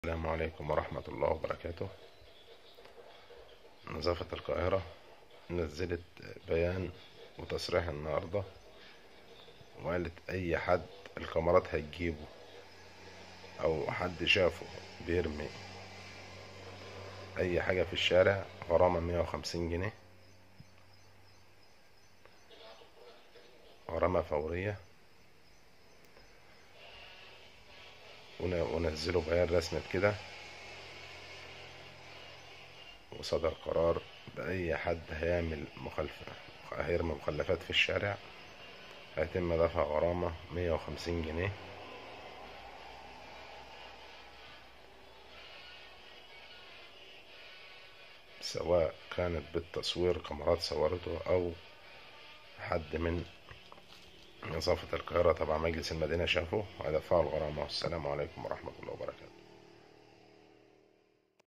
السلام عليكم ورحمة الله وبركاته نظافة القاهرة نزلت بيان وتصريح النهاردة وقالت أي حد الكاميرات هتجيبه أو حد شافه بيرمي أي حاجة في الشارع غرامة مية وخمسين جنيه غرامة فورية ون- ونزلوا بيان رسمي بكده وصدر قرار بأي حد هيعمل مخالفة هيرمي مخلفات في الشارع هيتم دفع غرامة مية وخمسين جنيه سواء كانت بالتصوير كاميرات صورته أو حد من نظافة القاهرة تبع مجلس المدينة شافه هيدفعوا الغرامة والسلام عليكم ورحمة الله وبركاته